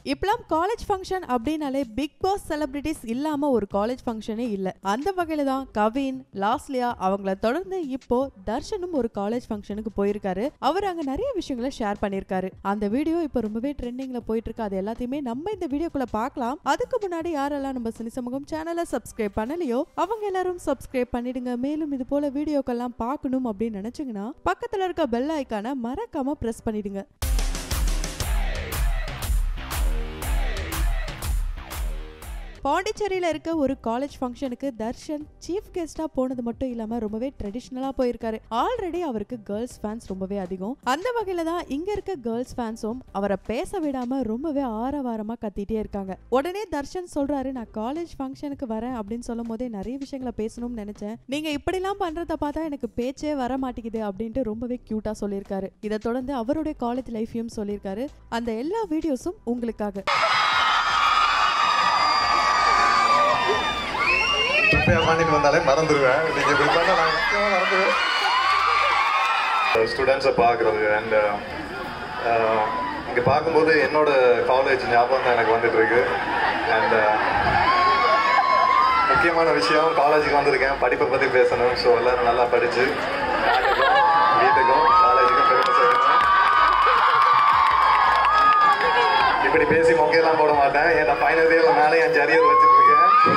இப்பெல்லாம் college function அப்படின்னாலே Bigg Boss celebrities இல்லாம ஒரு காலேஜ் ஃபங்க்ஷனே இல்ல அந்த வகையில தான் கவின் லாஸ்லியா அவங்கள தொடர்ந்து இப்போ தர்ஷனும் ஒரு காலேஜ் ஃபங்க்ஷனுக்கு போயிருக்காரு அவர் அங்க நிறைய விஷயங்களை ஷேர் பண்ணிருக்காரு அந்த வீடியோ இப்போ ரொம்பவே ட்ரெண்டிங்ல போயிட்டு இருக்கு அது எல்லாத்தையுமே நம்ம இந்த வீடியோக்குள்ள பார்க்கலாம் அதுக்கு முன்னாடி யாரெல்லாம் நம்ம சினி சமூகம் சேனலை சப்ஸ்கிரைப் பண்ணலையோ அவங்க எல்லாரும் சப்ஸ்கிரைப் பண்ணிடுங்க மேலும் இது போல வீடியோக்கெல்லாம் பார்க்கணும் அப்படின்னு நினைச்சீங்கன்னா பக்கத்துல இருக்க பெல் ஐக்கானை மறக்காம பிரஸ் பண்ணிடுங்க பாண்டிச்சேரியில இருக்க ஒரு காலேஜ் ஃபங்க்ஷனுக்கு தர்ஷன் சீஃப் கெஸ்டா போனது மட்டும் இல்லாம ரொம்பவே ட்ரெடிஷ்னலா போயிருக்காரு ஆல்ரெடி அவருக்கு கேர்ள்ஸ் ஃபேன்ஸ் ரொம்பவே அதிகம் அந்த வகையில தான் இங்க இருக்க கேர்ள்ஸ் ஃபேன்ஸும் அவரை பேச விடாம ரொம்பவே ஆரவாரமா கத்திட்டே இருக்காங்க உடனே தர்ஷன் சொல்றாரு நான் காலேஜ் ஃபங்க்ஷனுக்கு வரேன் அப்படின்னு சொல்லும் போதே நிறைய விஷயங்களை பேசணும்னு நினைச்சேன் நீங்க இப்படிலாம் பண்றத பார்த்தா எனக்கு பேச்சே வர மாட்டேங்குது அப்படின்ட்டு ரொம்பவே கியூட்டா சொல்லியிருக்காரு இதை தொடர்ந்து அவருடைய காலேஜ் லைஃபையும் சொல்லியிருக்காரு அந்த எல்லா வீடியோஸும் உங்களுக்காக ப்ரிப்பேர் பண்ணிட்டு வந்தாலே மறந்துடுவேன் நீங்க இப்படி பண்ணா நான் நிச்சயமா மறந்துடுவேன் ஸ்டூடெண்ட்ஸை பார்க்குறது அண்ட் இங்கே பார்க்கும்போது என்னோட காலேஜ் ஞாபகம் தான் எனக்கு வந்துட்டு இருக்கு அண்ட் முக்கியமான விஷயம் காலேஜுக்கு வந்திருக்கேன் படிப்பை பற்றி பேசணும் ஸோ எல்லாரும் நல்லா படித்து நாட்டுக்கும் வீட்டுக்கும் காலேஜுக்கும் பெருமை சேர்க்கணும் இப்படி பேசி மொக்கையெல்லாம் போட மாட்டேன் ஏன்னா ஃபைனல் இயர்ல மேலே அஞ்சு அரியர் வச்சுட்டு இருக்கேன்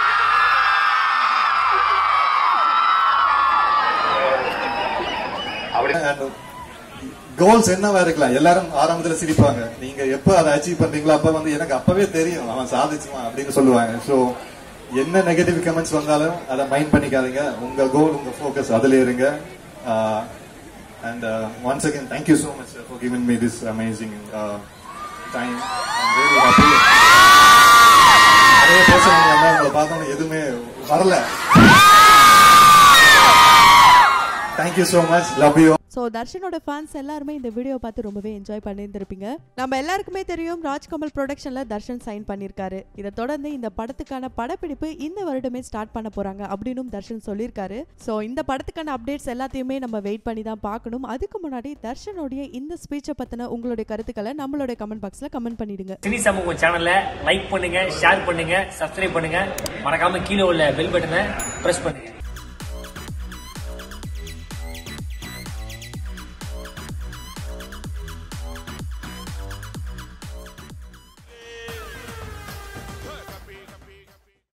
அப்படி கோல்ஸ் என்னவா இருக்கலாம் எல்லாரும் ஆரம்பத்துல சிரிப்பாங்க நீங்க எப்ப அதை அச்சீவ் பண்றீங்களோ அப்ப வந்து எனக்கு அப்பவே தெரியும் அவன் சாதிச்சுவான் அப்படின்னு சொல்லுவாங்க சோ என்ன நெகட்டிவ் கமெண்ட்ஸ் வந்தாலும் அதை மைண்ட் பண்ணிக்காதீங்க உங்க கோல் உங்க ஃபோக்கஸ் அதுல இருங்க and once again thank you so much for giving me this amazing time very happy நிறைய பேசுறீங்க உங்களை பார்த்தோன்னே எதுவுமே வரல thank you so much love you so தர்ஷனோட ஃபேன்ஸ் எல்லாருமே இந்த வீடியோ பார்த்து ரொம்பவே என்ஜாய் பண்ணியிருந்திருப்பீங்க நம்ம எல்லாருக்குமே தெரியும் ராஜ்கமல் ப்ரொடக்ஷன்ல தர்ஷன் சைன் பண்ணியிருக்காரு இதை தொடர்ந்து இந்த படத்துக்கான படப்பிடிப்பு இந்த வருடமே ஸ்டார்ட் பண்ண போறாங்க அப்படின்னும் தர்ஷன் சொல்லியிருக்காரு ஸோ இந்த படத்துக்கான அப்டேட்ஸ் எல்லாத்தையுமே நம்ம வெயிட் பண்ணி தான் பார்க்கணும் அதுக்கு முன்னாடி தர்ஷனுடைய இந்த ஸ்பீச்சை பத்தின உங்களுடைய கருத்துக்களை நம்மளுடைய கமெண்ட் பாக்ஸ்ல கமெண்ட் பண்ணிடுங்க சினி சமூகம் சேனலை லைக் பண்ணுங்க ஷேர் பண்ணுங்க சப்ஸ்கிரைப் பண்ணுங்க மறக்காம கீழே உள்ள பெல் பட்டனை பிரஸ் பண்ணுங்க